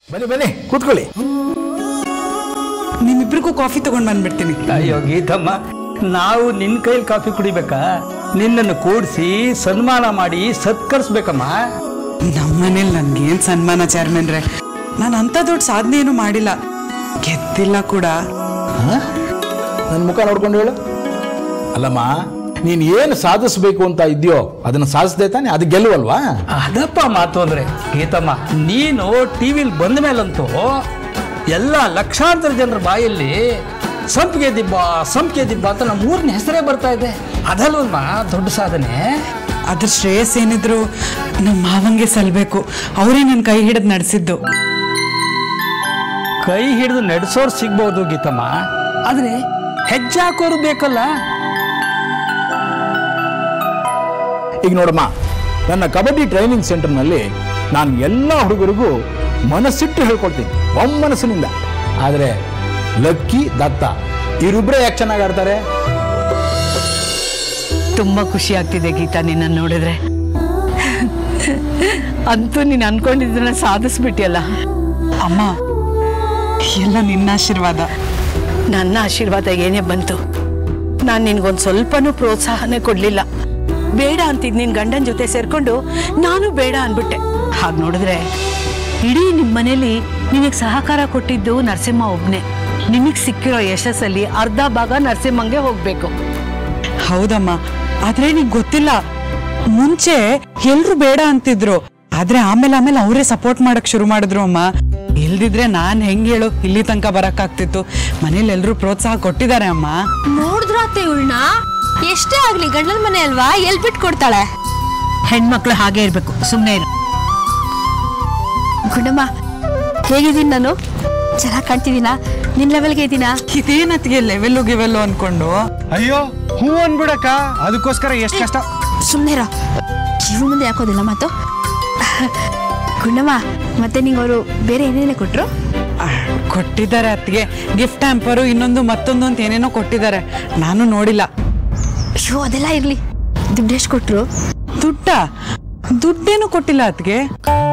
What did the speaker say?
ಬನ್ನಿ ಬನ್ನಿ ಕೂತ್ಕೊಳ್ಳಿ ನಿಮ್ಮಿಬ್ರಿಗೂ ಕಾಫಿ ತಗೊಂಡ್ ಬಂದ್ಬಿಡ್ತೀನಿ ಅಯ್ಯೋ ಗೀತಮ್ಮ ನಾವು ನಿನ್ನ ಕೈಲಿ ಕಾಫಿ ಕುಡಿಬೇಕಾ ನಿನ್ನನ್ನು ಕೂಡಿಸಿ ಸನ್ಮಾನ ಮಾಡಿ ಸತ್ಕರಿಸ್ಬೇಕಮ್ಮ ನಮ್ಮನೇಲಿ ನನ್ಗೇನ್ ಸನ್ಮಾನ ಚೇರ್ಮನ್ರೆ ನಾನು ಅಂತ ದೊಡ್ಡ ಸಾಧನೆ ಏನು ಮಾಡಿಲ್ಲ ಗೆದ್ದಿಲ್ಲ ಕೂಡ ನನ್ನ ಮುಖ ನೋಡ್ಕೊಂಡು ಹೇಳು ಅಲ್ಲಮ್ಮ ನೀನ್ ಏನು ಸಾಧಿಸ್ಬೇಕು ಅಂತ ಇದೆಯೋ ಅದನ್ನ ಸಾಧಿಸ್ದೆ ತಾನೆ ಅದು ಗೆಲ್ಲುವಲ್ವಾ ಅದಪ್ಪ ಮಾತು ಅಂದ್ರೆ ಗೀತಮ್ಮ ನೀನು ಟಿವಿಲಿ ಬಂದ ಮೇಲಂತೂ ಎಲ್ಲ ಲಕ್ಷಾಂತರ ಜನರ ಬಾಯಲ್ಲಿ ಸಂಪಿಗೆ ದಿಬ್ಬ ಸಂಪಿಗೆ ದಿಬ್ಬ ಅಂತ ನಮ್ಮ ಊರಿನ ಹೆಸರೇ ಬರ್ತಾ ಇದೆ ಅದಲ್ವಮ್ಮ ದೊಡ್ಡ ಸಾಧನೆ ಅದ್ರ ಶ್ರೇಯಸ್ ಏನಿದ್ರು ನಮ್ಮ ಮಾವಂಗೆ ಸಲ್ಬೇಕು ಅವರೇ ನನ್ನ ಕೈ ಹಿಡಿದು ನಡೆಸಿದ್ದು ಕೈ ಹಿಡಿದು ನಡೆಸೋರು ಸಿಗ್ಬೋದು ಗೀತಮ್ಮ ಆದ್ರೆ ಹೆಜ್ಜೆ ಹಾಕೋರು ಬೇಕಲ್ಲ ಈಗ ನೋಡಮ್ಮ ನನ್ನ ಕಬಡ್ಡಿ ಟ್ರೈನಿಂಗ್ ಸೆಂಟರ್ನಲ್ಲಿ ನಾನು ಎಲ್ಲ ಹುಡುಗರಿಗೂ ಮನಸ್ಸಿಟ್ಟು ಹೇಳ್ಕೊಳ್ತೀನಿ ಒಮ್ಮನಸ್ಸಿನಿಂದ ಆದರೆ ಲಕ್ಕಿ ದತ್ತ ಇವರಿಬ್ಬರೇ ಯಾಕೆ ಚೆನ್ನಾಗಿ ಆಡ್ತಾರೆ ತುಂಬಾ ಖುಷಿ ಆಗ್ತಿದೆ ಗೀತಾ ನಿನ್ನ ನೋಡಿದ್ರೆ ಅಂತೂ ನೀನು ಅನ್ಕೊಂಡಿದ್ದನ್ನ ಸಾಧಿಸ್ಬಿಟ್ಟಿಯಲ್ಲ ಅಮ್ಮ ಎಲ್ಲ ನಿನ್ನ ಆಶೀರ್ವಾದ ನನ್ನ ಆಶೀರ್ವಾದ ಏನೇ ಬಂತು ನಾನು ನಿನ್ಗೊಂದು ಸ್ವಲ್ಪನೂ ಪ್ರೋತ್ಸಾಹನೇ ಕೊಡ್ಲಿಲ್ಲ ಬೇಡ ಅಂತಿದ್ ನಿನ್ ಗಂಡನ ಜೊತೆ ಸೇರ್ಕೊಂಡು ನಾನು ಬೇಡ ಅನ್ಬಿಟ್ಟೆ ಹಾಗೆ ನೋಡಿದ್ರೆ ಇಡೀ ನಿಮ್ಮ ಮನೇಲಿ ನಿನಗೆ ಸಹಕಾರ ಕೊಟ್ಟಿದ್ದು ನರಸಿಂಹ ಒಬ್ನೇ ನಿನಗೆ ಸಿಕ್ಕಿರೋ ಯಶಸ್ಸಲ್ಲಿ ಅರ್ಧ ಭಾಗ ನರಸಿಂಹಂಗೆ ಹೋಗ್ಬೇಕು ಹೌದಮ್ಮ ಆದ್ರೆ ನಿಂಗೆ ಗೊತ್ತಿಲ್ಲ ಮುಂಚೆ ಎಲ್ರು ಬೇಡ ಅಂತಿದ್ರು ಆದ್ರೆ ಆಮೇಲೆ ಆಮೇಲೆ ಅವರೇ ಸಪೋರ್ಟ್ ಮಾಡಕ್ ಶುರು ಮಾಡಿದ್ರು ಅಮ್ಮ ಇಲ್ದಿದ್ರೆ ನಾನ್ ಹೆಂಗ್ ಹೇಳು ಇಲ್ಲಿ ತನಕ ಬರಕ್ಕಾಗ್ತಿತ್ತು ಮನೇಲಿ ಎಲ್ರು ಪ್ರೋತ್ಸಾಹ ಕೊಟ್ಟಿದ್ದಾರೆ ಅಮ್ಮ ನೋಡಿದ್ರ ಅತ್ತೆ ಇವಳನ್ನ ಎಷ್ಟೇ ಆಗ್ಲಿ ಗಂಡನ ಮನೆ ಅಲ್ವಾ ಎಲ್ ಬಿಟ್ಟು ಕೊಡ್ತಾಳೆ ಹೆಣ್ಮಕ್ಳು ಹಾಗೆ ಇರ್ಬೇಕು ಸುಮ್ಮನೆ ಇರು ಗುಂಡಮ್ಮ ಹೇಗಿದ್ದೀನಿ ನಾನು ಚೆನ್ನಾಗಿ ಕಾಣ್ತಿದ್ದೀನಾ ನಿನ್ ಲೆವೆಲ್ಗೆ ಇದ್ದೀನಾ ಇದೇನತ್ತಿಗೆ ಲೆವೆಲ್ಲು ಗಿವೆಲ್ಲು ಅನ್ಕೊಂಡು ಅಯ್ಯೋ ಹೂ ಅನ್ಬಿಡಕ್ಕ ಅದಕ್ಕೋಸ್ಕರ ಎಷ್ಟು ಕಷ್ಟ ಸುಮ್ಮನೆ ಇರೋ ಇವ್ರ ಮುಂದೆ ಯಾಕೋದಿಲ್ಲ ಮಾತು ಗುಂಡಮ್ಮ ಮತ್ತೆ ನಿಂಗೆ ಅವರು ಬೇರೆ ಏನೇನೇ ಕೊಟ್ರು ಆ, ಕೊಟ್ಟಿದ್ದಾರೆ ಅತ್ತಿಗೆ ಗಿಫ್ಟ್ ಹ್ಯಾಂಪರು ಇನ್ನೊಂದು ಮತ್ತೊಂದು ಅಂತ ಏನೇನೋ ಕೊಟ್ಟಿದ್ದಾರೆ ನಾನು ನೋಡಿಲ್ಲ ಅಯ್ಯೋ ಅದೆಲ್ಲ ಇರ್ಲಿ ದುಡ್ಡು ಎಷ್ಟು ಕೊಟ್ರು ದುಡ್ಡ ದುಡ್ಡೇನು ಕೊಟ್ಟಿಲ್ಲ ಅತ್ತಿಗೆ